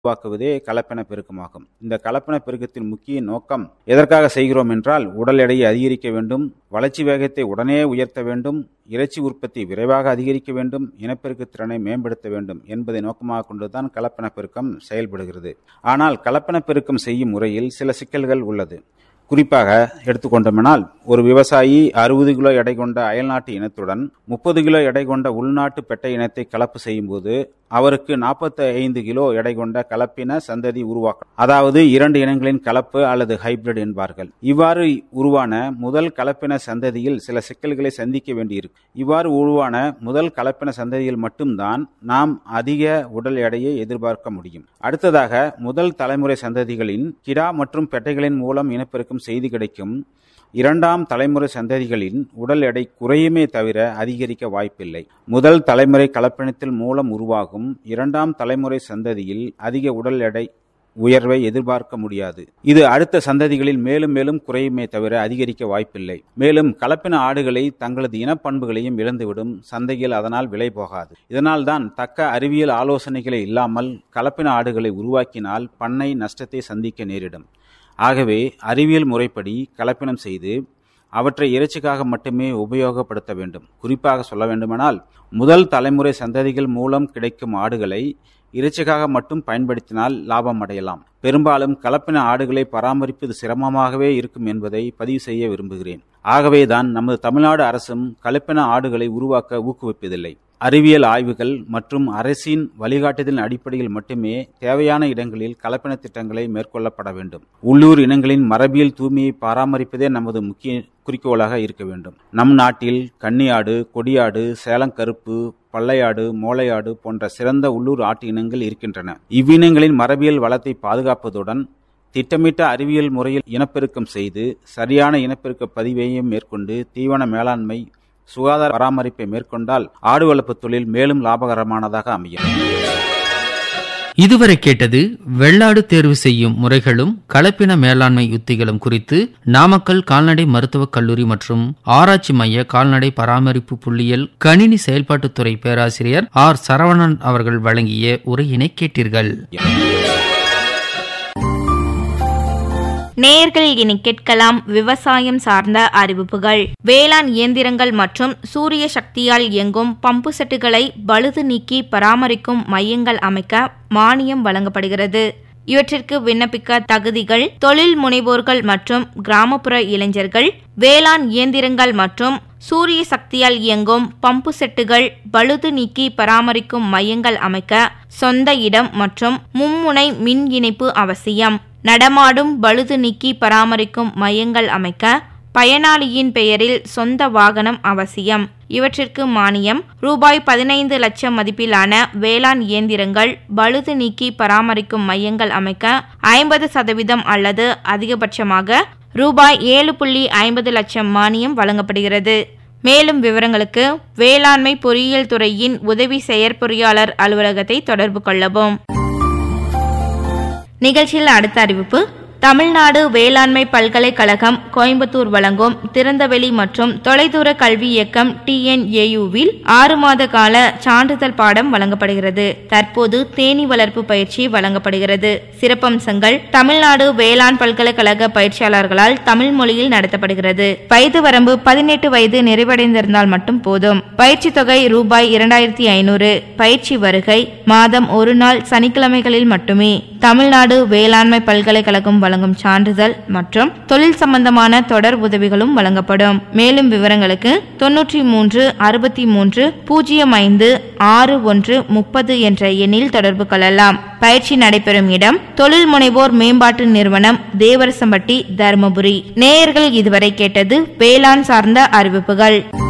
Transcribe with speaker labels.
Speaker 1: உருவாக்குவதே கலப்பின பெருக்கமாகும் இந்த கலப்பின பெருக்கத்தின் முக்கிய நோக்கம் எதற்காக செய்கிறோம் என்றால் உடல் எடையை அதிகரிக்க வேண்டும் வளர்ச்சி வேகத்தை உடனே உயர்த்த வேண்டும் இறைச்சி உற்பத்தி விரைவாக அதிகரிக்க வேண்டும் இனப்பெருக்க திறனை மேம்படுத்த வேண்டும் என்பதை நோக்கமாக கொண்டுதான் கலப்பின பெருக்கம் செயல்படுகிறது ஆனால் கலப்பின பெருக்கம் செய்யும் முறையில் சில சிக்கல்கள் உள்ளது குறிப்பாக எடுத்துக்கொண்டோமெனால் ஒரு விவசாயி அறுபது கிலோ எடை கொண்ட அயல்நாட்டு இனத்துடன் முப்பது கிலோ எடை கொண்ட உள்நாட்டு பெட்டை இனத்தை கலப்பு செய்யும்போது அவருக்கு நாற்பத்தி ஐந்து கிலோ எடை கொண்ட கலப்பின சந்ததி உருவாக்கும் அதாவது இரண்டு இனங்களின் கலப்பு அல்லது ஹைபிரிட் என்பார்கள் இவ்வாறு உருவான முதல் கலப்பின சந்ததியில் சில சிக்கல்களை சந்திக்க வேண்டியிருக்கும் இவ்வாறு உருவான முதல் கலப்பின சந்ததியில் மட்டும்தான் நாம் அதிக உடல் எடையை எதிர்பார்க்க முடியும் அடுத்ததாக முதல் தலைமுறை சந்ததிகளின் கிடா மற்றும் பெட்டைகளின் மூலம் இனப்பெருக்கம் செய்து கிடைக்கும் இரண்டாம் தலைமுறை சந்ததிகளின் உடல் எடை குறையுமே தவிர அதிகரிக்க வாய்ப்பில்லை முதல் தலைமுறை கலப்பினத்தில் மூலம் உருவாகும் இரண்டாம் தலைமுறை சந்ததியில் அதிக உடல் எடை உயர்வை எதிர்பார்க்க முடியாது இது அடுத்த சந்ததிகளில் மேலும் மேலும் குறையுமே தவிர அதிகரிக்க வாய்ப்பில்லை மேலும் கலப்பின ஆடுகளை தங்களது இனப்பண்புகளையும் இழந்துவிடும் சந்தையில் அதனால் விலை போகாது இதனால் தான் தக்க அறிவியல் ஆலோசனைகளை இல்லாமல் கலப்பின ஆடுகளை உருவாக்கினால் பண்ணை நஷ்டத்தை சந்திக்க நேரிடும் ஆகவே அறிவியல் முறைப்படி கலப்பினம் செய்து அவற்றை இறைச்சிக்காக மட்டுமே உபயோகப்படுத்த வேண்டும் குறிப்பாக சொல்ல வேண்டுமானால் முதல் தலைமுறை சந்ததிகள் மூலம் கிடைக்கும் ஆடுகளை இறைச்சிக்காக மட்டும் பயன்படுத்தினால் லாபம் அடையலாம் பெரும்பாலும் கலப்பின ஆடுகளை பராமரிப்பது சிரமமாகவே இருக்கும் என்பதை பதிவு செய்ய விரும்புகிறேன் ஆகவேதான் நமது தமிழ்நாடு அரசும் கலப்பின ஆடுகளை உருவாக்க ஊக்குவிப்பதில்லை அறிவியல் ஆய்வுகள் மற்றும் அரசின் வழிகாட்டுதலின் அடிப்படையில் மட்டுமே தேவையான இடங்களில் கலப்பின திட்டங்களை மேற்கொள்ளப்பட வேண்டும் உள்ளூர் இனங்களின் மரபியல் தூய்மையை பராமரிப்பதே நமது முக்கிய குறிக்கோளாக இருக்க வேண்டும் நம் நாட்டில் கன்னியாடு கொடியாடு சேலங்கருப்பு பள்ளையாடு மோளையாடு போன்ற சிறந்த உள்ளூர் ஆட்டு இனங்கள் இருக்கின்றன இவ்வினங்களின் மரபியல் வளத்தை பாதுகாப்பதுடன் திட்டமிட்ட அறிவியல் முறையில் இனப்பெருக்கம் செய்து சரியான இனப்பெருக்க பதிவையும் மேற்கொண்டு தீவன மேலாண்மை சுகாதார பராமரிப்பை மேற்கொண்டால் ஆடு வளர்ப்பு தொழில் மேலும் லாபகரமானதாக அமையும்
Speaker 2: இதுவரை கேட்டது வெள்ளாடு தேர்வு செய்யும் முறைகளும் கலப்பின மேலாண்மை உத்திகளும் குறித்து நாமக்கல் கால்நடை மருத்துவக் கல்லூரி மற்றும் ஆராய்ச்சி மைய கால்நடை பராமரிப்பு புள்ளியியல் கணினி செயல்பாட்டுத்துறை பேராசிரியர் ஆர் சரவணன் அவர்கள் வழங்கிய உரையினை கேட்டீர்கள்
Speaker 3: நேயர்கள் இனி கேட்கலாம் விவசாயம் சார்ந்த அறிவிப்புகள் வேளாண் இயந்திரங்கள் மற்றும் சூரிய சக்தியால் இயங்கும் பம்பு செட்டுகளை பழுது நீக்கி பராமரிக்கும் மையங்கள் அமைக்க மானியம் வழங்கப்படுகிறது இவற்றிற்கு விண்ணப்பிக்க தகுதிகள் தொழில் முனைவோர்கள் மற்றும் கிராமப்புற இளைஞர்கள் வேளாண் இயந்திரங்கள் மற்றும் சூரிய சக்தியால் இயங்கும் பம்பு செட்டுகள் பழுது நீக்கி பராமரிக்கும் மையங்கள் அமைக்க சொந்த இடம் மற்றும் மும்முனை மின் இணைப்பு அவசியம் நடமாடும் பழுது நீக்கி பராமரிக்கும் மையங்கள் அமைக்க பயனாளியின் பெயரில் சொந்த வாகனம் அவசியம் இவற்றிற்கு மானியம் ரூபாய் பதினைந்து லட்சம் மதிப்பிலான வேளாண் இயந்திரங்கள் பழுது நீக்கி பராமரிக்கும் மையங்கள் அமைக்க ஐம்பது சதவீதம் அல்லது அதிகபட்சமாக ரூபாய் ஏழு புள்ளி ஐம்பது லட்சம் மானியம் வழங்கப்படுகிறது மேலும் விவரங்களுக்கு வேளாண்மை பொறியியல் துறையின் உதவி செயற்பொறியாளர் அலுவலகத்தை தொடர்பு கொள்ளவும் நிகழ்ச்சியில் அடுத்த அறிவிப்பு தமிழ்நாடு வேளாண்மை பல்கலைக்கழகம் கோயம்புத்தூர் வழங்கும் திறந்தவெளி மற்றும் தொலைதூர கல்வி இயக்கம் டிஎன்ஏயுவில் ஆறு மாத கால சான்றிதழ் பாடம் வழங்கப்படுகிறது தற்போது தேனி வளர்ப்பு பயிற்சி வழங்கப்படுகிறது சிறப்பம்சங்கள் தமிழ்நாடு வேளாண் பல்கலைக்கழக பயிற்சியாளர்களால் தமிழ் மொழியில் நடத்தப்படுகிறது வயது வரம்பு பதினெட்டு வயது நிறைவடைந்திருந்தால் மட்டும் போதும் பயிற்சி தொகை ரூபாய் இரண்டாயிரத்தி ஐநூறு பயிற்சி வருகை மாதம் ஒரு நாள் சனிக்கிழமைகளில் மட்டுமே தமிழ்நாடு வேளாண்மை பல்கலைக்கழகம் வழங்கும் சான்றிதழ் மற்றும் தொழில் சம்பந்தமான தொடர் உதவிகளும் வழங்கப்படும் மேலும் விவரங்களுக்கு தொன்னூற்றி மூன்று அறுபத்தி மூன்று பூஜ்ஜியம் ஐந்து ஆறு ஒன்று முப்பது என்ற எண்ணில் தொடர்பு கொள்ளலாம் பயிற்சி நடைபெறும் இடம் தொழில் முனைவோர் மேம்பாட்டு நிறுவனம் தேவரசம்பட்டி தருமபுரி நேயர்கள் இதுவரை கேட்டது வேளாண் சார்ந்த அறிவிப்புகள்